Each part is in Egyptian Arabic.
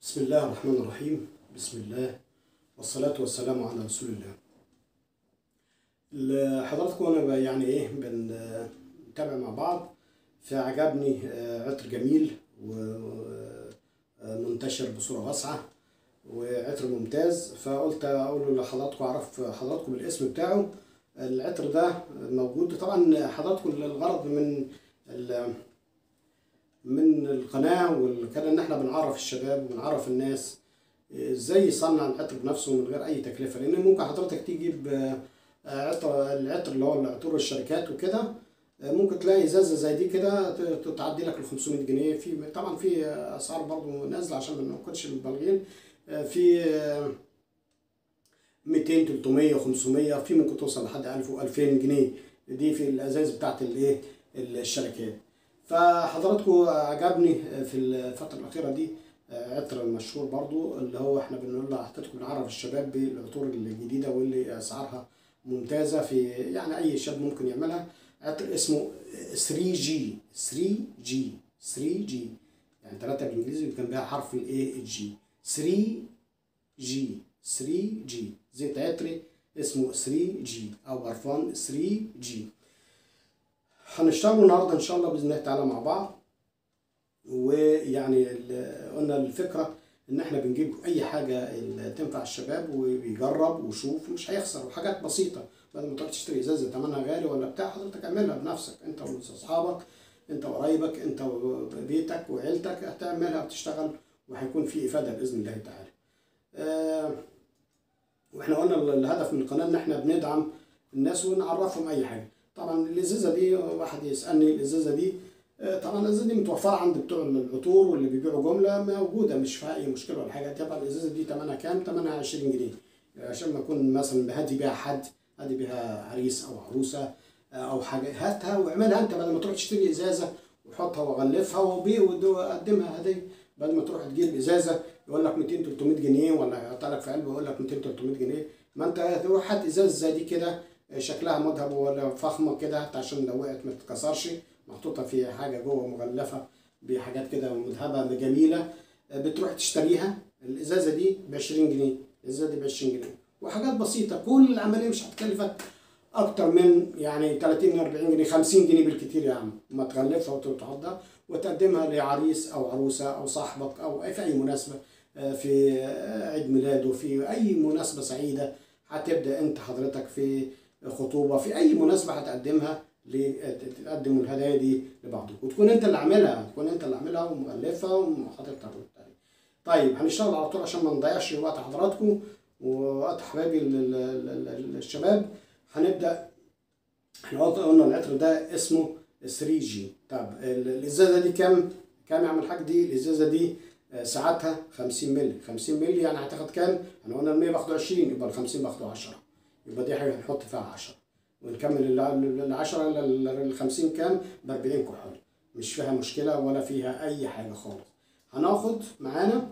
بسم الله الرحمن الرحيم بسم الله والصلاة والسلام على رسول الله ل- حضراتكم انا ب- يعني ايه بنتابع مع بعض فعجبني آه، عطر جميل ومنتشر بصورة واسعة وعطر ممتاز فقلت اقول لحضراتكم اعرف حضراتكم الاسم بتاعه العطر ده موجود طبعا حضراتكم الغرض من ال- من القناة والكلام ان احنا بنعرف الشباب وبنعرف الناس ازاي يصنع العطر بنفسه من غير اي تكلفة لان ممكن حضرتك تجيب آه، عطر العطر اللي هو عطور الشركات وكده آه، ممكن تلاقي ازازة زي دي كده ت- تعدي لك ال 500 جنيه في طبعا في اسعار برضو نازلة عشان ما نكونش مبالغين آه، في آه، 200 300 500 في ممكن توصل لحد 1000 و2000 جنيه دي في الازاز بتاعت الايه الشركات فحضراتكم عجبني في الفترة الأخيرة دي عطر مشهور برضو اللي هو احنا بنقول لحضراتكم بنعرف الشباب بالعطور الجديدة واللي أسعارها ممتازة في يعني أي شاب ممكن يعملها عطر اسمه 3 جي 3 جي 3 جي يعني ثلاثة بالإنجليزي وجنبها حرف الإيه الجي 3 جي 3 جي زيت عطري اسمه 3 جي أو برفان 3 جي هنشتغلوا النهارده ان شاء الله باذن الله تعالى مع بعض ويعني ال- قلنا الفكره ان احنا بنجيب اي حاجه اللي تنفع الشباب وبيجرب ويشوف مش هيخسر وحاجات بسيطه بدل ما تروح تشتري ازازه ثمنها غالي ولا بتاع حضرتك اعملها بنفسك انت واصحابك انت وقرايبك انت وبيتك وعيلتك هتعملها وتشتغل وهيكون في افاده باذن الله تعالى. آه واحنا قلنا الهدف من القناه ان احنا بندعم الناس ونعرفهم اي حاجه. طبعا الازازه دي واحد يسالني الازازه دي آه، طبعا الازازه دي متوفره عند بتوع العطور واللي بيبيعوا جمله موجوده مش فيها اي مشكله ولا حاجه طبعا الازازه دي ثمنها كام؟ ثمنها 20 جنيه عشان ما اكون مثلا بهدي بيها حد هدي بيها عريس او عروسه آه، او حاجه هاتها واعملها انت بدل ما تروح تشتري ازازه وحطها وغلفها وبيع وقدمها هديه بدل ما تروح تجيب ازازه يقول لك 200 300 جنيه ولا يحط لك في علبه يقول لك 200 300 جنيه ما انت تروح هات ازازه زي دي كده شكلها مذهب ولا فخمه كده حتى عشان لو وقعت ما تتكسرش محطوطه في حاجه جوه مغلفه بحاجات كده مذهبه جميله بتروح تشتريها الازازه دي ب 20 جنيه الازازه دي ب 20 جنيه وحاجات بسيطه كل العمليه مش هتكلفك اكتر من يعني 30 40 جنيه 50 جنيه بالكتير يا عم ما تغلفها وتحطها وتقدمها لعريس او عروسه او صاحبك او في اي مناسبه آه، في آه، عيد ميلاده في اي مناسبه سعيده هتبدا انت حضرتك في خطوبه في اي مناسبه هتقدمها ل- تقدم الهدايا دي لبعضك وتكون انت اللي عاملها تكون انت اللي عاملها ومغلفها وحاططها طيب هنشتغل على طول عشان ما نضيعش وقت حضراتكم ووقت حبايبي ال- ال- ال- ال- الشباب هنبدا احنا قلنا العطر ده اسمه 3 جي طب ال- الازازه دي كام كام يا عم الحاج دي الازازه دي آه، ساعتها 50 مللي 50 مللي يعني هتاخد كام احنا قلنا ال 100 باخده 20 يبقى ال 50 باخده 10 يبقى دي حاجه هنحط فيها 10 ونكمل ال 10 ال 50 كام ب 40 كحول مش فيها مشكله ولا فيها اي حاجه خالص هناخد معانا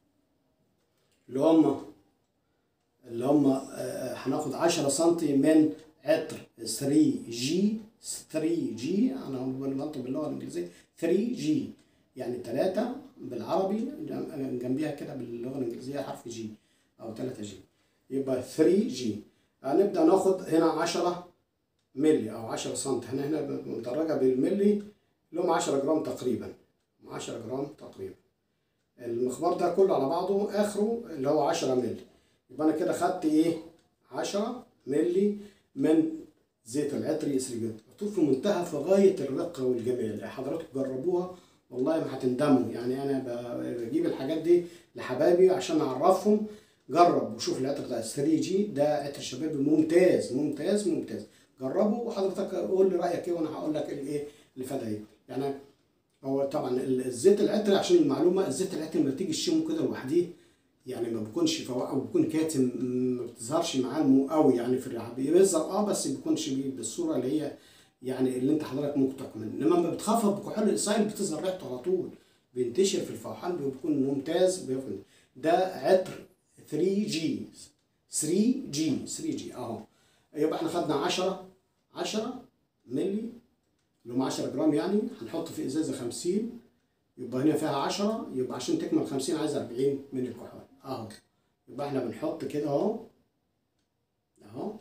اللي هم اللي هم آه، هناخد 10 سم من عطر 3 جي 3 جي انا بنطق باللغه الانجليزيه 3 جي يعني 3 بالعربي جم- جنبيها كده باللغه الانجليزيه حرف جي او 3 جي يبقى 3 جي هنبدا ناخد هنا 10 ملي او 10 سم احنا هنا مدرجه بالملي اللي هم 10 جرام تقريبا 10 جرام تقريبا المخبار ده كله على بعضه اخره اللي هو 10 ملي يبقى انا كده خدت ايه 10 ملي من زيت العطر يسري مكتوب في منتهى في غايه الرقه والجمال حضراتكم جربوها والله ما هتندموا يعني انا ب- بجيب الحاجات دي لحبايبي عشان اعرفهم جرب وشوف العطر ده 3 جي ده عطر شبابي ممتاز ممتاز ممتاز جربه وحضرتك قول لي رايك ايه وانا هقول لك الايه اللي فات ايه يعني هو طبعا ال- الزيت العطري عشان المعلومه الزيت العطري لما تيجي تشمه كده لوحديه يعني ما بيكونش فواكه او بيكون كاتم م- ما بتظهرش معاه المو قوي يعني في الريحه بيظهر اه بس ما بيكونش بي- بالصوره اللي هي يعني اللي انت حضرتك ممكن تحكم منها انما لما بتخفف بكحول الاسايل بتظهر ريحته على طول بينتشر في الفوحان بيكون ممتاز بيكون ده عطر 3 جي 3 جي 3 جي اهو يبقى احنا خدنا 10 10 ملي اللي هم 10 جرام يعني هنحط في ازازه 50 يبقى هنا فيها 10 يبقى عشان تكمل 50 عايز 40 من الكحول اهو يبقى احنا بنحط كده اهو اهو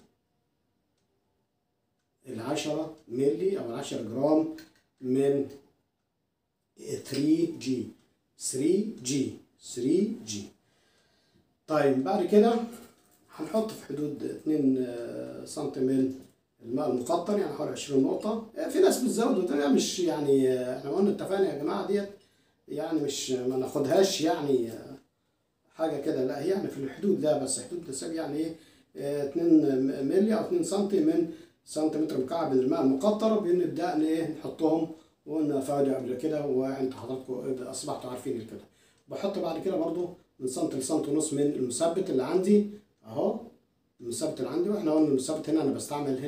العشرة ملي او العشرة جرام من 3 جي 3 جي 3 جي طيب بعد كده هنحط في حدود 2 سم من الماء المقطر يعني حوالي 20 نقطة في ناس بتزود وده مش يعني احنا قلنا اتفقنا يا جماعة ديت يعني مش ما ناخدهاش يعني حاجة كده لا هي يعني في الحدود ده بس حدود تساوي يعني ايه 2 مللي او 2 سم من سنتيمتر مكعب من الماء المقطر بنبدأ ايه نحطهم وقلنا فايدة قبل كده وانت حضراتكم اصبحتوا عارفين كده بحط بعد كده برضو من سنت لسنت ونص من المثبت اللي عندي اهو المثبت اللي عندي واحنا قلنا المثبت هنا انا بستعمل هنا